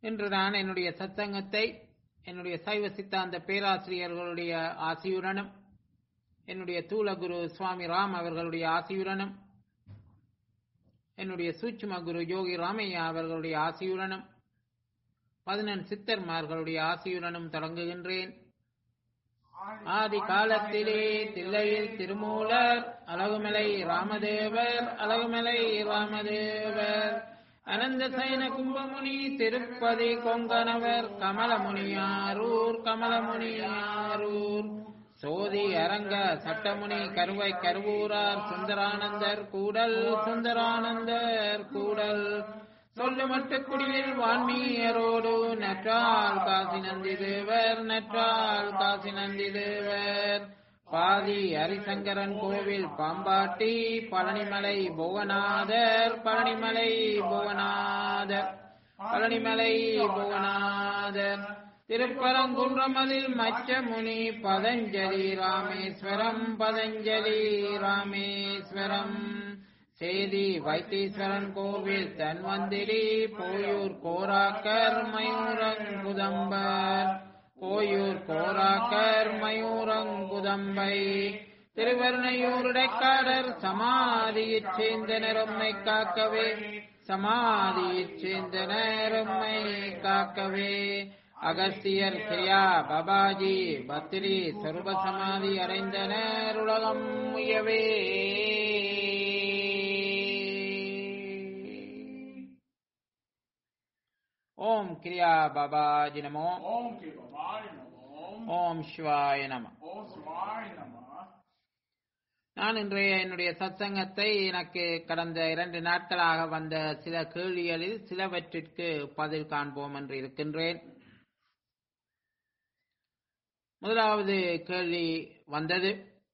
இன்று நான் என்னுடைய சத்சங்கத்தை என்னுடைய சைவ சித்தாந்த பேராசிரியர்களுடைய ஆசியுடனும் என்னுடைய தூளகுரு சுவாமி ராம் அவர்களுடைய ஆசியுடனும் என்னுடைய சூட்சும குரு யோகி ராமையா அவர்களுடைய ஆசியுடனும் பதினெண் சித்தர்மார்களுடைய ஆசியுடனும் தொடங்குகின்றேன் ஆதி காலத்திலே தில்லையில் திருமூலர் அழகுமலை ராமதேவர் அழகுமலை ராமதேவர் அனந்த சைன கும்பமுனி திருப்பதி கொங்கணவர் கமலமுனியாரூர் கமலமுனியாரூர் சோதி அரங்க சட்டமுனி கருவை கருவூரார் சுந்தரானந்தர் கூடல் சுந்தரானந்தர் கூடல் சொல்லு மட்டுக்குடியில் வான்மீயரோடு நற்றால் காசி நந்தி தேவர் நற்றால் காசி நந்தி தேவர் பாதி ஹரிசங்கரன் கோவில் பாம்பாட்டி பழனிமலை புவனாதர் பழனிமலை புவனாதர் பழனிமலை புவனாதர் திருப்பரங்குன்றமதில் மச்சமுனி பதஞ்சலி ராமேஸ்வரம் பதஞ்சலி ராமேஸ்வரம் சேதி வைத்தீஸ்வரன் கோவில் தன்வந்திரி போயூர் கோராக்கர் மயூரங்குதம்பர் கோயூர் கோராக்கர் மயூரங்குதம்பை திருவருணையூருடைக்காடர் சமாதியைச் சேர்ந்தனர் உம்மை காக்கவே சமாதியைச் சேர்ந்தனர் உம்மை காக்கவே அகஸ்தியர் கிரியா பபாஜி பத்திரி சொருப சமாதி அடைந்தனர் உலகம் முயவே ஓம் கிரியா பாபாஜி நமோ ஓம் கிருபாய நமோ ஓம் சிவாய நம ஓம் சிவாய நம நான் இன்றைய என்னுடைய சத்சங்கத்தை எனக்கு கடந்த இரண்டு நாட்களாக வந்த சில கேள்விகளில் சிலவற்றிற்கு பதில் காண்போம் என்று இருக்கின்றேன் முதலாவது கேள்வி வந்தது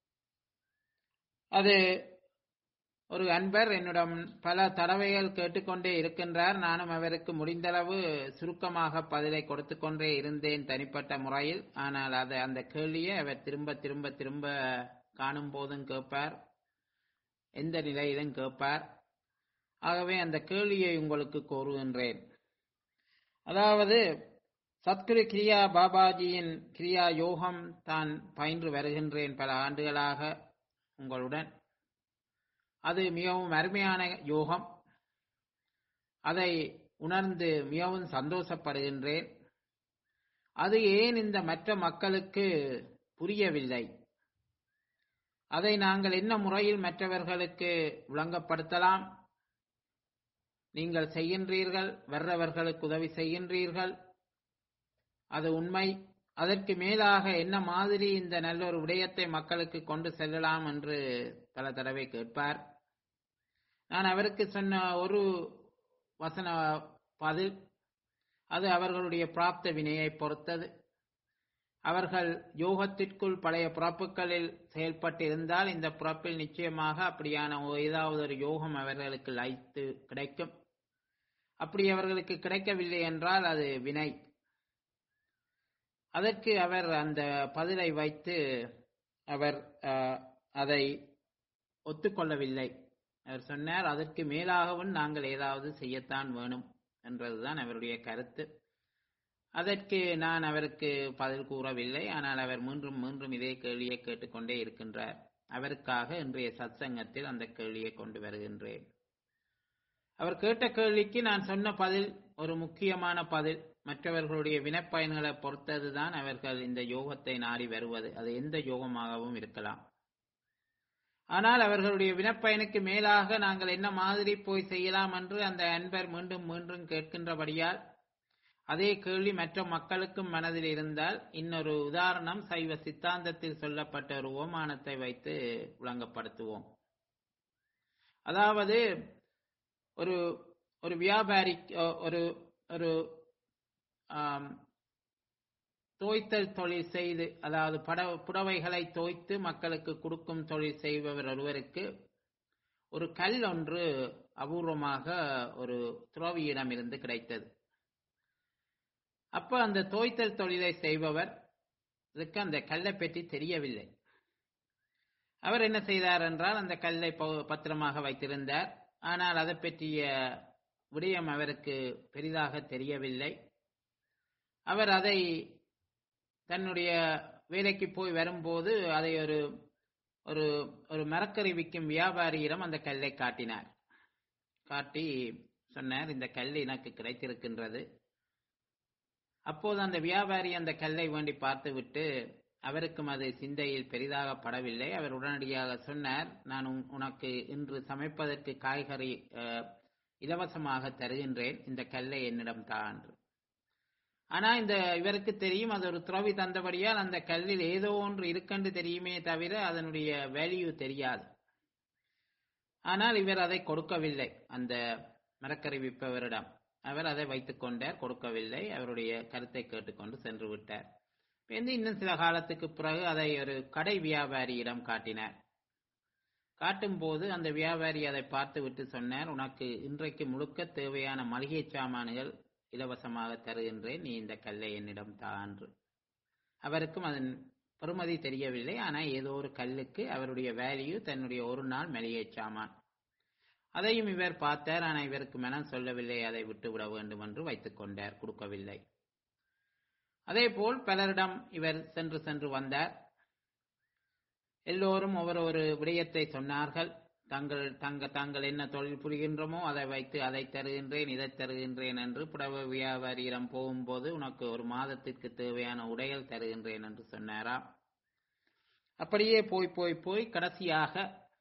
அது ஒரு அன்பர் என்னிடம் பல தடவைகள் கேட்டுக்கொண்டே இருக்கின்றார் நானும் அவருக்கு முடிந்தளவு சுருக்கமாக பதிலை கொடுத்து கொண்டே இருந்தேன் தனிப்பட்ட முறையில் ஆனால் அது அந்த கேள்வியை அவர் திரும்ப திரும்ப திரும்ப காணும் போதும் கேட்பார் எந்த நிலையிலும் கேட்பார் ஆகவே அந்த கேள்வியை உங்களுக்கு கோருகின்றேன் அதாவது சத்குரு கிரியா பாபாஜியின் கிரியா யோகம் தான் பயின்று வருகின்றேன் பல ஆண்டுகளாக உங்களுடன் அது மிகவும் அருமையான யோகம் அதை உணர்ந்து மிகவும் சந்தோஷப்படுகின்றேன் அது ஏன் இந்த மற்ற மக்களுக்கு புரியவில்லை அதை நாங்கள் என்ன முறையில் மற்றவர்களுக்கு விளங்கப்படுத்தலாம் நீங்கள் செய்கின்றீர்கள் வர்றவர்களுக்கு உதவி செய்கின்றீர்கள் அது உண்மை அதற்கு மேலாக என்ன மாதிரி இந்த நல்ல ஒரு விடயத்தை மக்களுக்கு கொண்டு செல்லலாம் என்று பல தடவை கேட்பார் நான் அவருக்கு சொன்ன ஒரு வசன பதில் அது அவர்களுடைய பிராப்த வினையை பொறுத்தது அவர்கள் யோகத்திற்குள் பழைய பிறப்புகளில் செயல்பட்டு இருந்தால் இந்த பிறப்பில் நிச்சயமாக அப்படியான ஏதாவது ஒரு யோகம் அவர்களுக்கு லைத்து கிடைக்கும் அப்படி அவர்களுக்கு கிடைக்கவில்லை என்றால் அது வினை அதற்கு அவர் அந்த பதிலை வைத்து அவர் அதை ஒத்துக்கொள்ளவில்லை அவர் சொன்னார் அதற்கு மேலாகவும் நாங்கள் ஏதாவது செய்யத்தான் வேணும் என்றதுதான் அவருடைய கருத்து அதற்கு நான் அவருக்கு பதில் கூறவில்லை ஆனால் அவர் மீண்டும் மீண்டும் இதே கேள்வியை கேட்டுக்கொண்டே இருக்கின்றார் அவருக்காக இன்றைய சத்சங்கத்தில் அந்த கேள்வியை கொண்டு வருகின்றேன் அவர் கேட்ட கேள்விக்கு நான் சொன்ன பதில் ஒரு முக்கியமான பதில் மற்றவர்களுடைய வினப்பயன்களை பொறுத்ததுதான் அவர்கள் இந்த யோகத்தை நாடி வருவது அது எந்த யோகமாகவும் இருக்கலாம் ஆனால் அவர்களுடைய வினப்பயனுக்கு மேலாக நாங்கள் என்ன மாதிரி போய் செய்யலாம் என்று அந்த அன்பர் மீண்டும் மீண்டும் கேட்கின்றபடியால் அதே கேள்வி மற்ற மக்களுக்கும் மனதில் இருந்தால் இன்னொரு உதாரணம் சைவ சித்தாந்தத்தில் சொல்லப்பட்ட ஒரு ஓமானத்தை வைத்து விளங்கப்படுத்துவோம் அதாவது ஒரு ஒரு வியாபாரி ஒரு ஒரு தோய்த்தல் தொழில் செய்து அதாவது பட புடவைகளை தோய்த்து மக்களுக்கு கொடுக்கும் தொழில் செய்பவர் ஒருவருக்கு ஒரு கல் ஒன்று அபூர்வமாக ஒரு துறவியிடமிருந்து கிடைத்தது அப்ப அந்த தோய்த்தல் தொழிலை செய்பவர் இதுக்கு அந்த கல்லை பற்றி தெரியவில்லை அவர் என்ன செய்தார் என்றால் அந்த கல்லை பத்திரமாக வைத்திருந்தார் ஆனால் அதை பற்றிய விடயம் அவருக்கு பெரிதாக தெரியவில்லை அவர் அதை தன்னுடைய வேலைக்கு போய் வரும்போது அதை ஒரு ஒரு ஒரு மரக்கறி விற்கும் வியாபாரியிடம் அந்த கல்லை காட்டினார் காட்டி சொன்னார் இந்த கல் எனக்கு கிடைத்திருக்கின்றது அப்போது அந்த வியாபாரி அந்த கல்லை வேண்டி பார்த்துவிட்டு அவருக்கும் அது சிந்தையில் பெரிதாக படவில்லை அவர் உடனடியாக சொன்னார் நான் உன்- உனக்கு இன்று சமைப்பதற்கு காய்கறி அஹ், இலவசமாக தருகின்றேன் இந்த கல்லை என்னிடம் தா என்று ஆனா இந்த இவருக்கு தெரியும் அது ஒரு துறவி தந்தபடியால் அந்த கல்லில் ஏதோ ஒன்று இருக்கென்று தெரியுமே தவிர அதனுடைய வேல்யூ தெரியாது ஆனால் இவர் அதை கொடுக்கவில்லை அந்த மரக்கறி விற்பவரிடம் அவர் அதை வைத்துக் கொண்டார் கொடுக்கவில்லை அவருடைய கருத்தை கேட்டுக்கொண்டு சென்று விட்டார் வந்து இன்னும் சில காலத்துக்கு பிறகு அதை ஒரு கடை வியாபாரியிடம் காட்டினார் காட்டும் போது அந்த வியாபாரி அதை பார்த்து விட்டு சொன்னார் உனக்கு இன்றைக்கு முழுக்க தேவையான மளிகை சாமான்கள் இலவசமாக தருகின்றேன் நீ இந்த கல்லை என்னிடம் தா என்று அவருக்கும் அதன் பெறுமதி தெரியவில்லை ஆனால் ஏதோ ஒரு கல்லுக்கு அவருடைய வேல்யூ தன்னுடைய ஒரு நாள் மளிகை சாமான் அதையும் இவர் பார்த்தார் ஆனால் இவருக்கு மனம் சொல்லவில்லை அதை விட்டுவிட வேண்டும் என்று வைத்துக் கொண்டார் கொடுக்கவில்லை அதேபோல் பலரிடம் இவர் சென்று சென்று வந்தார் எல்லோரும் ஒவ்வொரு ஒரு விடயத்தை சொன்னார்கள் தங்கள் தங்க தாங்கள் என்ன தொழில் புரிகின்றோமோ அதை வைத்து அதை தருகின்றேன் இதை தருகின்றேன் என்று புடவை வியாபாரியிடம் போகும்போது உனக்கு ஒரு மாதத்திற்கு தேவையான உடைகள் தருகின்றேன் என்று சொன்னாராம் அப்படியே போய் போய் போய் கடைசியாக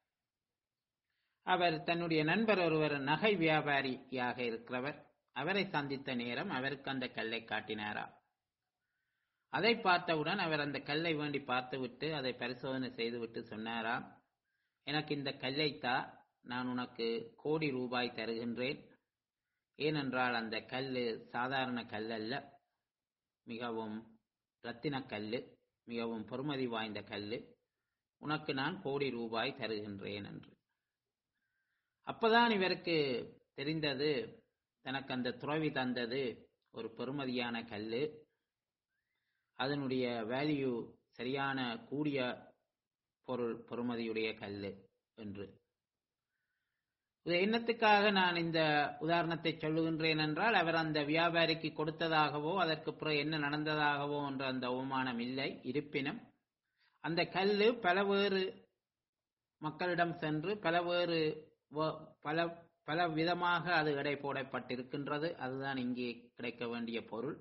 அவர் தன்னுடைய நண்பர் ஒருவர் நகை வியாபாரியாக இருக்கிறவர் அவரை சந்தித்த நேரம் அவருக்கு அந்த கல்லை காட்டினாராம் அதை பார்த்தவுடன் அவர் அந்த கல்லை வேண்டி பார்த்துவிட்டு அதை பரிசோதனை செய்துவிட்டு சொன்னாராம் எனக்கு இந்த கல்லை தா நான் உனக்கு கோடி ரூபாய் தருகின்றேன் ஏனென்றால் அந்த கல் சாதாரண கல் அல்ல மிகவும் ரத்தின கல் மிகவும் பொறுமதி வாய்ந்த கல் உனக்கு நான் கோடி ரூபாய் தருகின்றேன் என்று அப்பதான் இவருக்கு தெரிந்தது தனக்கு அந்த துறவி தந்தது ஒரு பெறுமதியான கல் அதனுடைய வேல்யூ சரியான கூடிய பொருள் பொறுமதியுடைய கல் என்று இது என்னத்துக்காக நான் இந்த உதாரணத்தை சொல்லுகின்றேன் என்றால் அவர் அந்த வியாபாரிக்கு கொடுத்ததாகவோ அதற்கு பிறகு என்ன நடந்ததாகவோ என்ற அந்த அவமானம் இல்லை இருப்பினும் அந்த கல்லு பல வேறு மக்களிடம் சென்று பல வேறு வ- பல பல விதமாக அது எடை போடப்பட்டிருக்கின்றது அதுதான் இங்கே கிடைக்க வேண்டிய பொருள்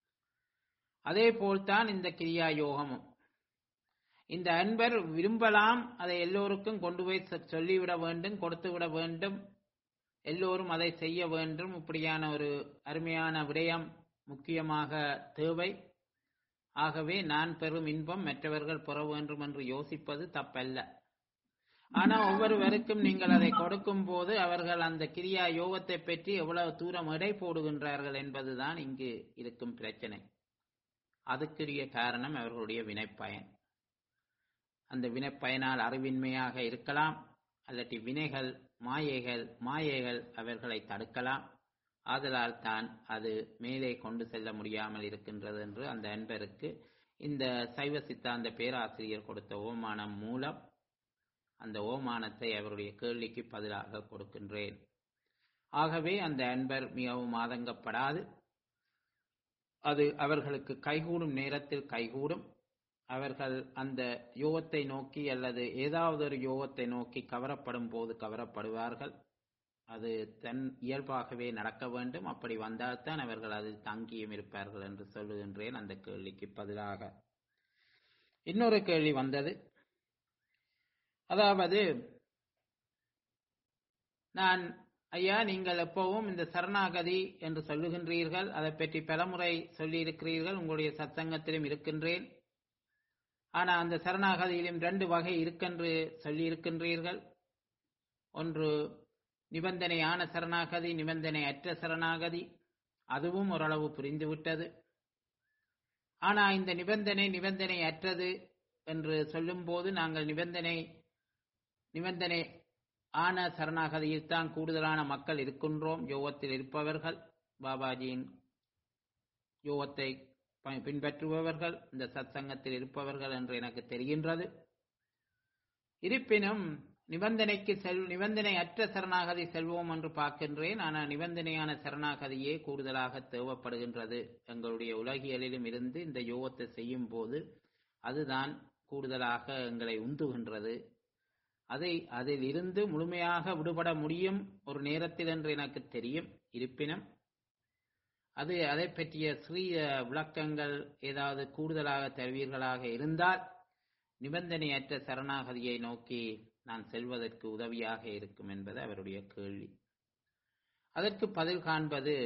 அதே போல்தான் இந்த கிரியா யோகமும் இந்த அன்பர் விரும்பலாம் அதை எல்லோருக்கும் கொண்டு போய் சொ- சொல்லிவிட வேண்டும் கொடுத்து விட வேண்டும் எல்லோரும் அதை செய்ய வேண்டும் இப்படியான ஒரு அருமையான விடயம் முக்கியமாக தேவை ஆகவே நான் பெறும் இன்பம் மற்றவர்கள் பெற வேண்டும் என்று யோசிப்பது தப்பல்ல ஆனா ஒவ்வொருவருக்கும் நீங்கள் அதை கொடுக்கும் போது அவர்கள் அந்த கிரியா யோகத்தை பற்றி எவ்வளவு தூரம் எடை போடுகின்றார்கள் என்பதுதான் இங்கு இருக்கும் பிரச்சனை அதுக்குரிய காரணம் அவர்களுடைய வினைப்பயன் அந்த வினைப்பயனால் அறிவின்மையாக இருக்கலாம் அல்லது வினைகள் மாயைகள் மாயைகள் அவர்களை தடுக்கலாம் ஆதலால் தான் அது மேலே கொண்டு செல்ல முடியாமல் இருக்கின்றது என்று அந்த அன்பருக்கு இந்த சைவ சித்தாந்த பேராசிரியர் கொடுத்த ஓமானம் மூலம் அந்த ஓமானத்தை அவருடைய கேள்விக்கு பதிலாக கொடுக்கின்றேன் ஆகவே அந்த அன்பர் மிகவும் ஆதங்கப்படாது அது அவர்களுக்கு கைகூடும் நேரத்தில் கைகூடும் அவர்கள் அந்த யோகத்தை நோக்கி அல்லது ஏதாவது ஒரு யோகத்தை நோக்கி கவரப்படும் போது கவரப்படுவார்கள் அது தன் இயல்பாகவே நடக்க வேண்டும் அப்படி வந்தால்தான் அவர்கள் அதில் தங்கியும் இருப்பார்கள் என்று சொல்லுகின்றேன் அந்த கேள்விக்கு பதிலாக இன்னொரு கேள்வி வந்தது அதாவது நான் ஐயா நீங்கள் எப்பவும் இந்த சரணாகதி என்று சொல்லுகின்றீர்கள் அதை பற்றி பலமுறை சொல்லியிருக்கிறீர்கள் உங்களுடைய சத்சங்கத்திலும் இருக்கின்றேன் ஆனா அந்த சரணாகதியிலும் ரெண்டு வகை இருக்கென்று சொல்லியிருக்கின்றீர்கள் ஒன்று நிபந்தனையான சரணாகதி நிபந்தனை அற்ற சரணாகதி அதுவும் ஓரளவு புரிந்துவிட்டது ஆனா இந்த நிபந்தனை நிபந்தனை அற்றது என்று சொல்லும்போது நாங்கள் நிபந்தனை நிபந்தனை ஆன சரணாகதியில் தான் கூடுதலான மக்கள் இருக்கின்றோம் யோகத்தில் இருப்பவர்கள் பாபாஜியின் யோகத்தை ப- பின்பற்றுபவர்கள் இந்த சத்சங்கத்தில் இருப்பவர்கள் என்று எனக்கு தெரிகின்றது இருப்பினும் நிபந்தனைக்கு செல் நிபந்தனை அற்ற சரணாகதி செல்வோம் என்று பார்க்கின்றேன் ஆனால் நிபந்தனையான சரணாகதியே கூடுதலாக தேவைப்படுகின்றது எங்களுடைய உலகியலிலும் இருந்து இந்த யோகத்தை செய்யும் போது அதுதான் கூடுதலாக எங்களை உந்துகின்றது அதை அதில் இருந்து முழுமையாக விடுபட முடியும் ஒரு நேரத்தில் என்று எனக்கு தெரியும் இருப்பினும் அது அதை பற்றிய சிறிய விளக்கங்கள் ஏதாவது கூடுதலாக தருவீர்களாக இருந்தால் நிபந்தனையற்ற சரணாகதியை நோக்கி நான் செல்வதற்கு உதவியாக இருக்கும் என்பது அவருடைய கேள்வி அதற்கு பதில் காண்பது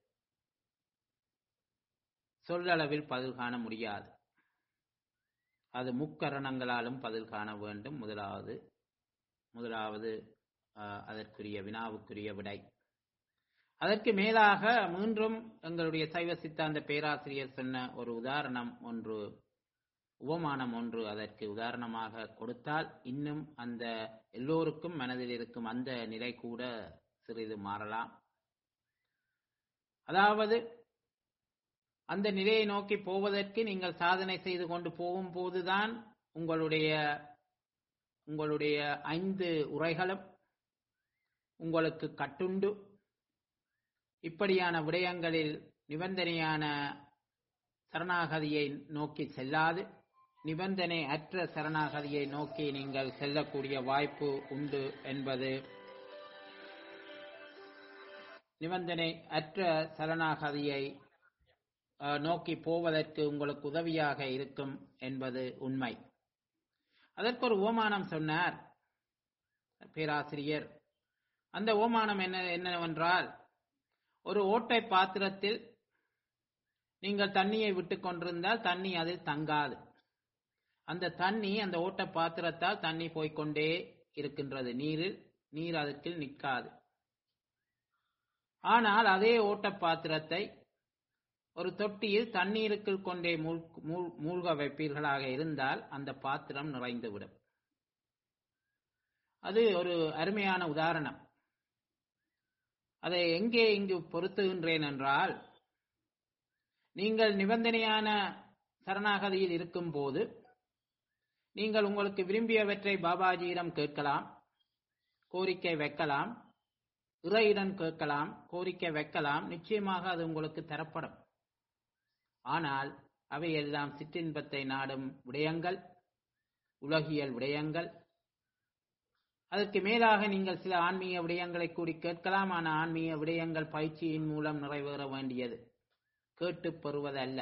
சொல்லளவில் பதில் காண முடியாது அது முக்கரணங்களாலும் பதில் காண வேண்டும் முதலாவது முதலாவது அஹ், அதற்குரிய வினாவுக்குரிய விடை அதற்கு மேலாக மீண்டும் எங்களுடைய சைவ சித்தாந்த பேராசிரியர் சொன்ன ஒரு உதாரணம் ஒன்று உபமானம் ஒன்று அதற்கு உதாரணமாக கொடுத்தால் இன்னும் அந்த எல்லோருக்கும் மனதில் இருக்கும் அந்த நிலை கூட சிறிது மாறலாம் அதாவது அந்த நிலையை நோக்கி போவதற்கு நீங்கள் சாதனை செய்து கொண்டு போகும்போதுதான் உங்களுடைய உங்களுடைய ஐந்து உரைகளும் உங்களுக்கு கட்டுண்டு இப்படியான விடயங்களில் நிபந்தனையான சரணாகதியை நோக்கி செல்லாது நிபந்தனை அற்ற சரணாகதியை நோக்கி நீங்கள் செல்லக்கூடிய வாய்ப்பு உண்டு என்பது நிபந்தனை அற்ற சரணாகதியை அஹ், நோக்கி போவதற்கு உங்களுக்கு உதவியாக இருக்கும் என்பது உண்மை அதற்கு ஒரு ஓமானம் சொன்னார் பேராசிரியர் அந்த ஓமானம் என்ன என்னவென்றால் ஒரு ஓட்டை பாத்திரத்தில் நீங்கள் தண்ணியை விட்டு கொண்டிருந்தால் தண்ணி அதில் தங்காது அந்த தண்ணி அந்த ஓட்ட பாத்திரத்தால் தண்ணி போய்க்கொண்டே இருக்கின்றது நீரில் நீர் அதற்கு நிற்காது ஆனால் அதே ஓட்ட பாத்திரத்தை ஒரு தொட்டியில் தண்ணீருக்குள் கொண்டே மூழ்க்- மூழ்- மூழ்க வைப்பீர்களாக இருந்தால் அந்த பாத்திரம் நிறைந்துவிடும் அது ஒரு அருமையான உதாரணம் அதை எங்கே இங்கு பொருத்துகின்றேன் என்றால் நீங்கள் நிபந்தனையான சரணாகதியில் இருக்கும் போது நீங்கள் உங்களுக்கு விரும்பியவற்றை பாபாஜியிடம் கேட்கலாம் கோரிக்கை வைக்கலாம் இறையிடம் கேட்கலாம் கோரிக்கை வைக்கலாம் நிச்சயமாக அது உங்களுக்கு தரப்படும் ஆனால் அவை எல்லாம் சிற்றின்பத்தை நாடும் விடயங்கள் உலகியல் விடயங்கள் அதற்கு மேலாக நீங்கள் சில ஆன்மீக விடயங்களை கூடி கேட்கலாம் ஆனால் ஆன்மீக விடயங்கள் பயிற்சியின் மூலம் நிறைவேற வேண்டியது கேட்டு பெறுவதல்ல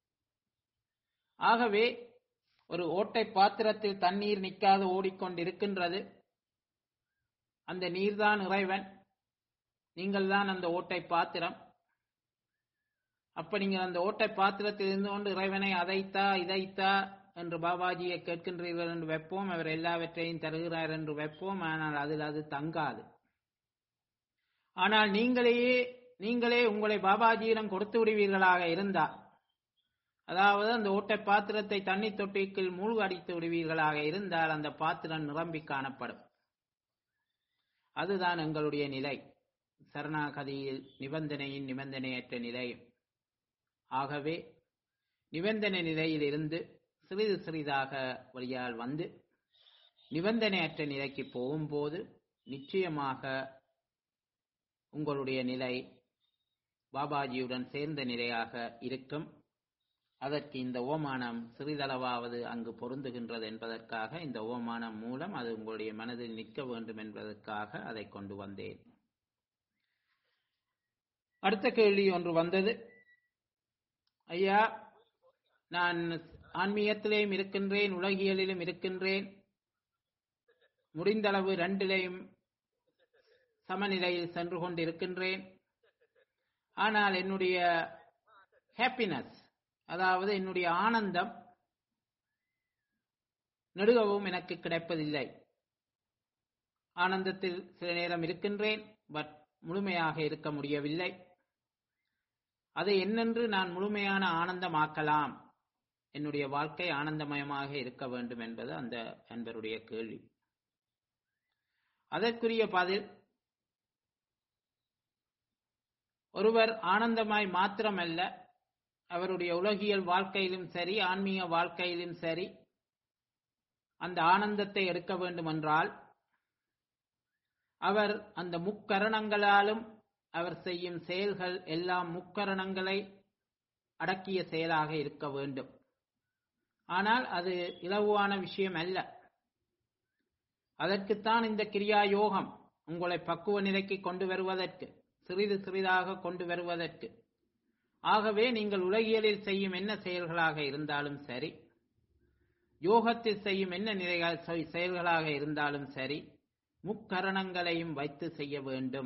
ஆகவே ஒரு ஓட்டை பாத்திரத்தில் தண்ணீர் நிற்காது ஓடிக்கொண்டிருக்கின்றது அந்த நீர்தான் இறைவன் நீங்கள் தான் அந்த ஓட்டை பாத்திரம் அப்ப நீங்கள் அந்த ஓட்டை பாத்திரத்தில் இருந்து கொண்டு இறைவனை அதைத்தா இதைத்தா என்று பாபாஜியை கேட்கின்றீர்கள் என்று வைப்போம் அவர் எல்லாவற்றையும் தருகிறார் என்று வைப்போம் ஆனால் அதில் அது தங்காது ஆனால் நீங்களையே நீங்களே உங்களை பாபாஜியிடம் கொடுத்து விடுவீர்களாக இருந்தால் அதாவது அந்த ஓட்டை பாத்திரத்தை தண்ணி தொட்டிக்குள் மூழ்க அடித்து விடுவீர்களாக இருந்தால் அந்த பாத்திரம் நிரம்பி காணப்படும் அதுதான் எங்களுடைய நிலை சரணாகதியில் நிபந்தனையின் நிபந்தனையற்ற நிலை ஆகவே நிபந்தனை நிலையில் இருந்து சிறிது சிறிதாக வழியால் வந்து நிபந்தனையற்ற நிலைக்கு போகும்போது நிச்சயமாக உங்களுடைய நிலை பாபாஜியுடன் சேர்ந்த நிலையாக இருக்கும் அதற்கு இந்த ஓமானம் சிறிதளவாவது அங்கு பொருந்துகின்றது என்பதற்காக இந்த ஓமானம் மூலம் அது உங்களுடைய மனதில் நிற்க வேண்டும் என்பதற்காக அதை கொண்டு வந்தேன் அடுத்த கேள்வி ஒன்று வந்தது ஐயா நான் ஆன்மீகத்திலேயும் இருக்கின்றேன் உலகியலிலும் இருக்கின்றேன் முடிந்தளவு ரெண்டிலையும் சமநிலையில் சென்று கொண்டிருக்கின்றேன் ஆனால் என்னுடைய ஹாப்பினஸ் அதாவது என்னுடைய ஆனந்தம் நெடுகவும் எனக்கு கிடைப்பதில்லை ஆனந்தத்தில் சில நேரம் இருக்கின்றேன் பட் முழுமையாக இருக்க முடியவில்லை அதை என்னென்று நான் முழுமையான ஆனந்தமாக்கலாம் என்னுடைய வாழ்க்கை ஆனந்தமயமாக இருக்க வேண்டும் என்பது அந்த அன்பருடைய கேள்வி அதற்குரிய பதில் ஒருவர் ஆனந்தமாய் மாத்திரமல்ல அவருடைய உலகியல் வாழ்க்கையிலும் சரி ஆன்மீக வாழ்க்கையிலும் சரி அந்த ஆனந்தத்தை எடுக்க வேண்டும் என்றால் அவர் அந்த முக்கரணங்களாலும் அவர் செய்யும் செயல்கள் எல்லாம் முக்கரணங்களை அடக்கிய செயலாக இருக்க வேண்டும் ஆனால் அது இலகுவான விஷயம் அல்ல அதற்குத்தான் இந்த கிரியா யோகம் உங்களை பக்குவ நிலைக்கு கொண்டு வருவதற்கு சிறிது சிறிதாக கொண்டு வருவதற்கு ஆகவே நீங்கள் உலகியலில் செய்யும் என்ன செயல்களாக இருந்தாலும் சரி யோகத்தில் செய்யும் என்ன நிலைகள் செய்- செயல்களாக இருந்தாலும் சரி முக்கரணங்களையும் வைத்து செய்ய வேண்டும்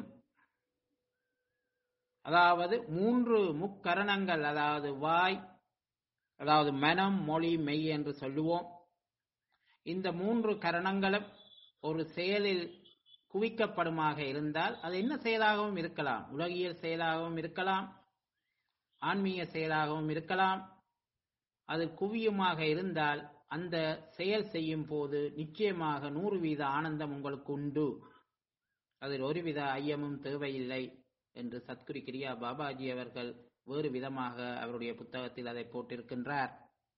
அதாவது மூன்று முக்கரணங்கள் அதாவது வாய் அதாவது மனம் மொழி மெய் என்று சொல்லுவோம் இந்த மூன்று கரணங்களும் ஒரு செயலில் குவிக்கப்படுமாக இருந்தால் அது என்ன செயலாகவும் இருக்கலாம் உலகியல் செயலாகவும் இருக்கலாம் ஆன்மீக செயலாகவும் இருக்கலாம் அது குவியுமாக இருந்தால் அந்த செயல் செய்யும் போது நிச்சயமாக நூறு வீத ஆனந்தம் உங்களுக்கு உண்டு அதில் ஒருவித ஐயமும் தேவையில்லை என்று சத்குரு கிரியா பாபாஜி அவர்கள் வேறு விதமாக அவருடைய புத்தகத்தில் அதை போட்டிருக்கின்றார்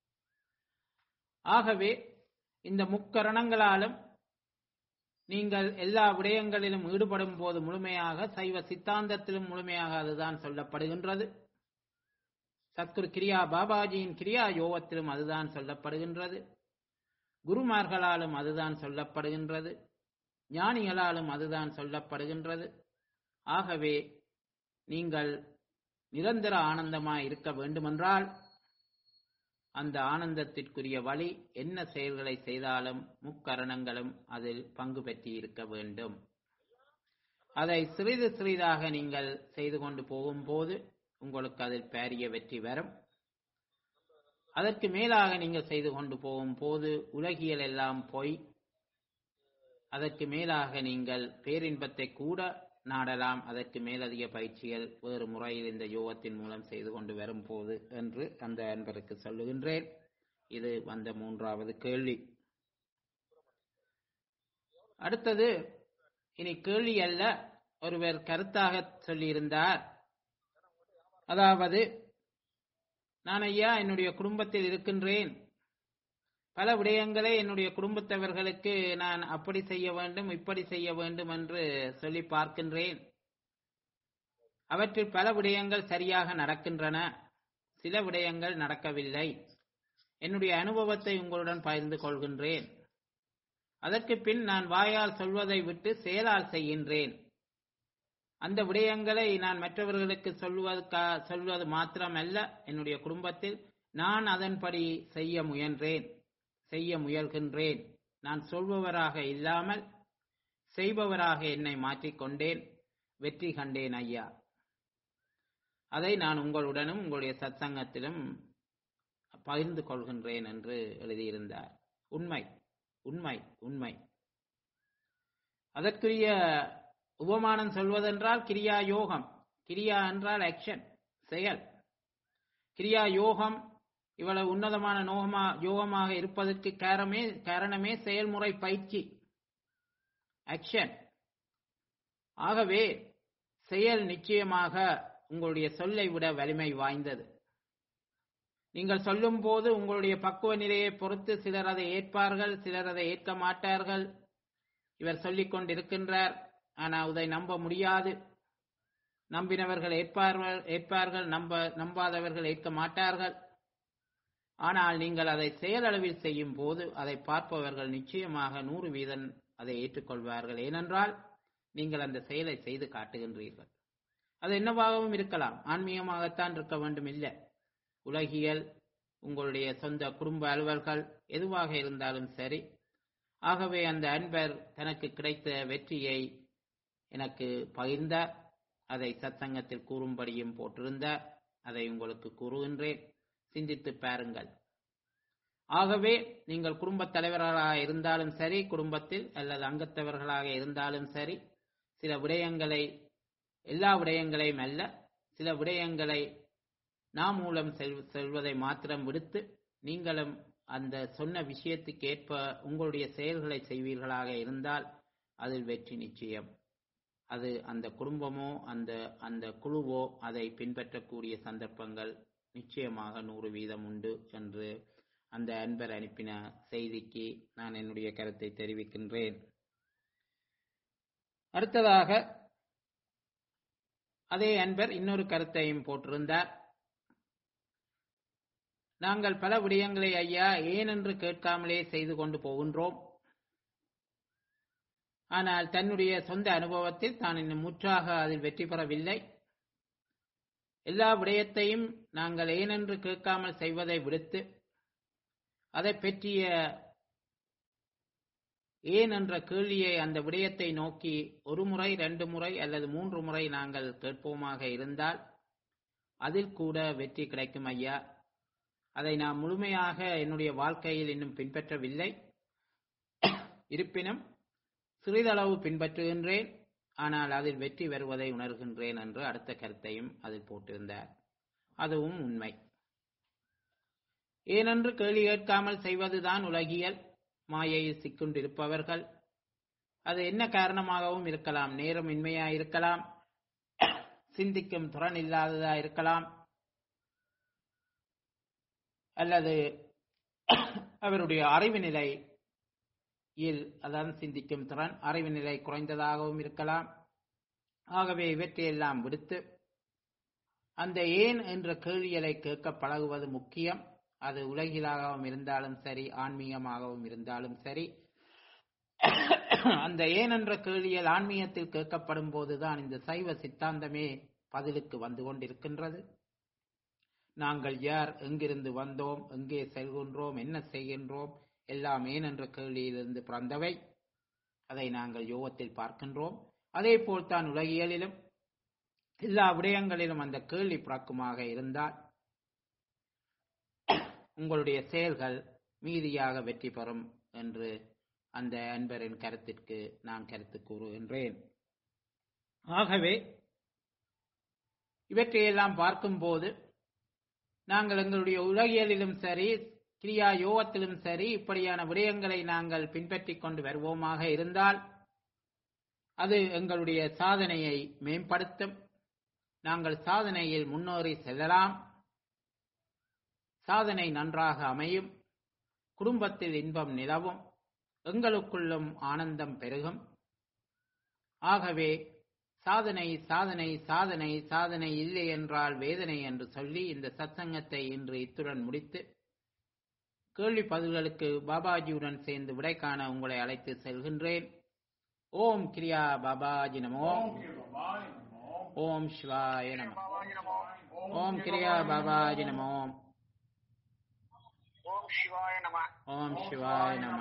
ஆகவே இந்த முக்கரணங்களாலும் நீங்கள் எல்லா விடயங்களிலும் ஈடுபடும் போது முழுமையாக சைவ சித்தாந்தத்திலும் முழுமையாக அதுதான் சொல்லப்படுகின்றது சத்குரு கிரியா பாபாஜியின் கிரியா யோகத்திலும் அதுதான் சொல்லப்படுகின்றது குருமார்களாலும் அதுதான் சொல்லப்படுகின்றது ஞானிகளாலும் அதுதான் சொல்லப்படுகின்றது ஆகவே நீங்கள் நிரந்தர ஆனந்தமாய் இருக்க வேண்டுமென்றால் அந்த ஆனந்தத்திற்குரிய வழி என்ன செயல்களை செய்தாலும் முக்கரணங்களும் அதில் பங்கு பெற்றி இருக்க வேண்டும் அதை சிறிது சிறிதாக நீங்கள் செய்து கொண்டு போகும்போது உங்களுக்கு அதில் பாரிய வெற்றி வரும் அதற்கு மேலாக நீங்கள் செய்து கொண்டு போகும்போது உலகியல் எல்லாம் போய் அதற்கு மேலாக நீங்கள் பேரின்பத்தை கூட நாடலாம் அதற்கு மேலதிக பயிற்சிகள் வேறு முறையில் இந்த யோகத்தின் மூலம் செய்து கொண்டு வரும்போது என்று அந்த அன்பருக்கு சொல்லுகின்றேன் இது வந்த மூன்றாவது கேள்வி அடுத்தது இனி கேள்வி அல்ல ஒருவர் கருத்தாக சொல்லியிருந்தார் அதாவது நான் ஐயா என்னுடைய குடும்பத்தில் இருக்கின்றேன் பல விடயங்களை என்னுடைய குடும்பத்தவர்களுக்கு நான் அப்படி செய்ய வேண்டும் இப்படி செய்ய வேண்டும் என்று சொல்லி பார்க்கின்றேன் அவற்றில் பல விடயங்கள் சரியாக நடக்கின்றன சில விடயங்கள் நடக்கவில்லை என்னுடைய அனுபவத்தை உங்களுடன் பகிர்ந்து கொள்கின்றேன் அதற்கு பின் நான் வாயால் சொல்வதை விட்டு செயலால் செய்கின்றேன் அந்த விடயங்களை நான் மற்றவர்களுக்கு சொல்வதற்கா சொல்வது மாத்திரமல்ல என்னுடைய குடும்பத்தில் நான் அதன்படி செய்ய முயன்றேன் செய்ய முயல்கின்றேன் நான் சொல்பவராக இல்லாமல் செய்பவராக என்னை மாற்றிக்கொண்டேன் வெற்றி கண்டேன் ஐயா அதை நான் உங்களுடனும் உங்களுடைய சத்சங்கத்திலும் பகிர்ந்து கொள்கின்றேன் என்று எழுதியிருந்தார் உண்மை உண்மை உண்மை அதற்குரிய உபமானம் சொல்வதென்றால் கிரியா யோகம் கிரியா என்றால் ஆக்ஷன் செயல் கிரியா யோகம் இவ்வளவு உன்னதமான நோகமா யோகமாக இருப்பதற்கு காரணமே காரணமே செயல்முறை பயிற்சி ஆக்ஷன் ஆகவே செயல் நிச்சயமாக உங்களுடைய சொல்லை விட வலிமை வாய்ந்தது நீங்கள் சொல்லும் போது உங்களுடைய பக்குவ நிலையை பொறுத்து சிலர் அதை ஏற்பார்கள் சிலர் அதை ஏற்க மாட்டார்கள் இவர் சொல்லிக் கொண்டிருக்கின்றார் ஆனால் அதை நம்ப முடியாது நம்பினவர்கள் ஏற்பார்கள் ஏற்பார்கள் நம்ப நம்பாதவர்கள் ஏற்க மாட்டார்கள் ஆனால் நீங்கள் அதை செயலளவில் செய்யும் போது அதை பார்ப்பவர்கள் நிச்சயமாக நூறு வீதம் அதை ஏற்றுக்கொள்வார்கள் ஏனென்றால் நீங்கள் அந்த செயலை செய்து காட்டுகின்றீர்கள் அது என்னவாகவும் இருக்கலாம் ஆன்மீகமாகத்தான் இருக்க வேண்டும் இல்லை உலகியல் உங்களுடைய சொந்த குடும்ப அலுவல்கள் எதுவாக இருந்தாலும் சரி ஆகவே அந்த அன்பர் தனக்கு கிடைத்த வெற்றியை எனக்கு பகிர்ந்தார் அதை சத்சங்கத்தில் கூறும்படியும் போட்டிருந்தார் அதை உங்களுக்கு கூறுகின்றேன் சிந்தித்து பாருங்கள் ஆகவே நீங்கள் குடும்பத் தலைவர்களாக இருந்தாலும் சரி குடும்பத்தில் அல்லது அங்கத்தவர்களாக இருந்தாலும் சரி சில விடயங்களை எல்லா விடயங்களையும் அல்ல சில விடயங்களை நாம் மூலம் செல் செல்வதை மாத்திரம் விடுத்து நீங்களும் அந்த சொன்ன விஷயத்துக்கு ஏற்ப உங்களுடைய செயல்களை செய்வீர்களாக இருந்தால் அதில் வெற்றி நிச்சயம் அது அந்த குடும்பமோ அந்த அந்த குழுவோ அதை பின்பற்றக்கூடிய சந்தர்ப்பங்கள் நிச்சயமாக நூறு வீதம் உண்டு என்று அந்த அன்பர் அனுப்பின செய்திக்கு நான் என்னுடைய கருத்தை தெரிவிக்கின்றேன் அடுத்ததாக அதே அன்பர் இன்னொரு கருத்தையும் போட்டிருந்தார் நாங்கள் பல விடயங்களை ஐயா ஏன் என்று கேட்காமலே செய்து கொண்டு போகின்றோம் ஆனால் தன்னுடைய சொந்த அனுபவத்தில் தான் இன்னும் முற்றாக அதில் வெற்றி பெறவில்லை எல்லா விடயத்தையும் நாங்கள் ஏனென்று கேட்காமல் செய்வதை விடுத்து அதை பற்றிய ஏன் என்ற கேள்வியை அந்த விடயத்தை நோக்கி ஒரு முறை ரெண்டு முறை அல்லது மூன்று முறை நாங்கள் கேட்போமாக இருந்தால் அதில் கூட வெற்றி கிடைக்கும் ஐயா அதை நான் முழுமையாக என்னுடைய வாழ்க்கையில் இன்னும் பின்பற்றவில்லை இருப்பினும் சிறிதளவு பின்பற்றுகின்றேன் ஆனால் அதில் வெற்றி வருவதை உணர்கின்றேன் என்று அடுத்த கருத்தையும் அதில் போட்டிருந்தார் அதுவும் உண்மை ஏனென்று கேள்வி கேட்காமல் செய்வதுதான் உலகியல் மாயையில் சிக்குண்டிருப்பவர்கள் அது என்ன காரணமாகவும் இருக்கலாம் நேரம் இன்மையா இருக்கலாம் சிந்திக்கும் திறன் இல்லாததா இருக்கலாம் அல்லது அவருடைய அறிவு நிலையில் அதான் சிந்திக்கும் திறன் அறிவு நிலை குறைந்ததாகவும் இருக்கலாம் ஆகவே இவற்றையெல்லாம் விடுத்து அந்த ஏன் என்ற கேள்விகளை கேட்க பழகுவது முக்கியம் அது உலகிலாகவும் இருந்தாலும் சரி ஆன்மீகமாகவும் இருந்தாலும் சரி அந்த ஏன் என்ற கேள்வியல் ஆன்மீகத்தில் கேட்கப்படும் போதுதான் இந்த சைவ சித்தாந்தமே பதிலுக்கு வந்து கொண்டிருக்கின்றது நாங்கள் யார் எங்கிருந்து வந்தோம் எங்கே செல்கின்றோம் என்ன செய்கின்றோம் எல்லாம் ஏன் என்ற கேள்வியிலிருந்து பிறந்தவை அதை நாங்கள் யோகத்தில் பார்க்கின்றோம் அதே போல்தான் உலகியலிலும் எல்லா விடயங்களிலும் அந்த கேள்வி பிறக்குமாக இருந்தால் உங்களுடைய செயல்கள் மீதியாக வெற்றி பெறும் என்று அந்த அன்பரின் கருத்திற்கு நான் கருத்து கூறுகின்றேன் ஆகவே இவற்றையெல்லாம் பார்க்கும்போது நாங்கள் எங்களுடைய உலகியலிலும் சரி கிரியா யோகத்திலும் சரி இப்படியான விடயங்களை நாங்கள் பின்பற்றிக் கொண்டு வருவோமாக இருந்தால் அது எங்களுடைய சாதனையை மேம்படுத்தும் நாங்கள் சாதனையில் முன்னேறி செல்லலாம் சாதனை நன்றாக அமையும் குடும்பத்தில் இன்பம் நிலவும் எங்களுக்குள்ளும் ஆனந்தம் பெருகும் ஆகவே சாதனை சாதனை சாதனை சாதனை இல்லை என்றால் வேதனை என்று சொல்லி இந்த சத்சங்கத்தை இன்று இத்துடன் முடித்து கேள்வி பதில்களுக்கு பாபாஜியுடன் சேர்ந்து விடை காண உங்களை அழைத்து செல்கின்றேன் ஓம் கிரியா பாபாஜி நமோ ஓம் சிவாய நம ஓம் கிரியா பாபாஜி நமோ ஓம் சிவாய நம ஓம் சிவாய நம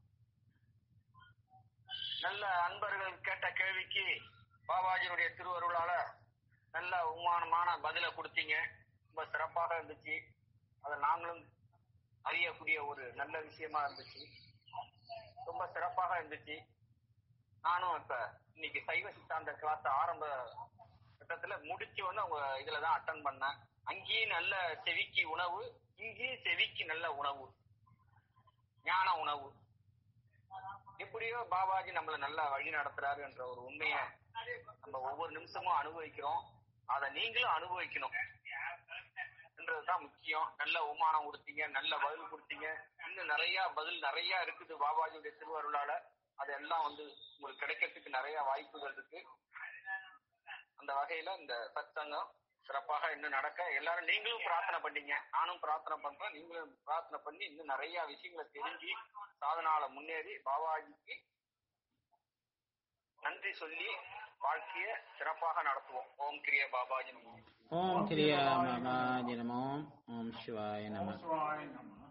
நல்ல அன்பர்கள் கேட்ட கேள்விக்கு பாபாஜியுடைய திருவருளால நல்ல உமானமான பதில கொடுத்தீங்க ரொம்ப சிறப்பாக இருந்துச்சு அதை நாங்களும் அறியக்கூடிய ஒரு நல்ல விஷயமா இருந்துச்சு ரொம்ப சிறப்பாக இருந்துச்சு நானும் இப்ப இன்னைக்கு சைவ சித்தாந்த கிளாஸ் ஆரம்ப கட்டத்துல முடிச்சு வந்து அவங்க இதுலதான் அட்டன் பண்ணேன் அங்கேயும் நல்ல செவிக்கு உணவு இங்கேயும் செவிக்கு நல்ல உணவு ஞான உணவு எப்படியோ பாபாஜி நம்மள நல்லா வழி நடத்துறாரு என்ற ஒரு உண்மைய நம்ம ஒவ்வொரு நிமிஷமும் அனுபவிக்கிறோம் அதை நீங்களும் அனுபவிக்கணும் என்றதுதான் முக்கியம் நல்ல உமானம் கொடுத்தீங்க நல்ல பதில் கொடுத்தீங்க இன்னும் நிறைய பதில் நிறைய இருக்குது பாபாஜியுடைய திருவருளால அதெல்லாம் வந்து உங்களுக்கு கிடைக்கிறதுக்கு நிறைய வாய்ப்புகள் இருக்கு அந்த வகையில இந்த சத்சங்கம் சிறப்பாக இன்னும் நடக்க எல்லாரும் நீங்களும் பிரார்த்தனை பண்ணீங்க நானும் பிரார்த்தனை பண்றேன் நீங்களும் பிரார்த்தனை பண்ணி இன்னும் நிறைய விஷயங்களை தெரிஞ்சு சாதனால முன்னேறி பாபாஜிக்கு நன்றி சொல்லி வாழ்க்கைய சிறப்பாக நடத்துவோம் ஓம் கிரிய பாபாஜி நமோ ஓம் கிரியா பாபாஜி நமோ ஓம் சிவாய நம Swine, Namah.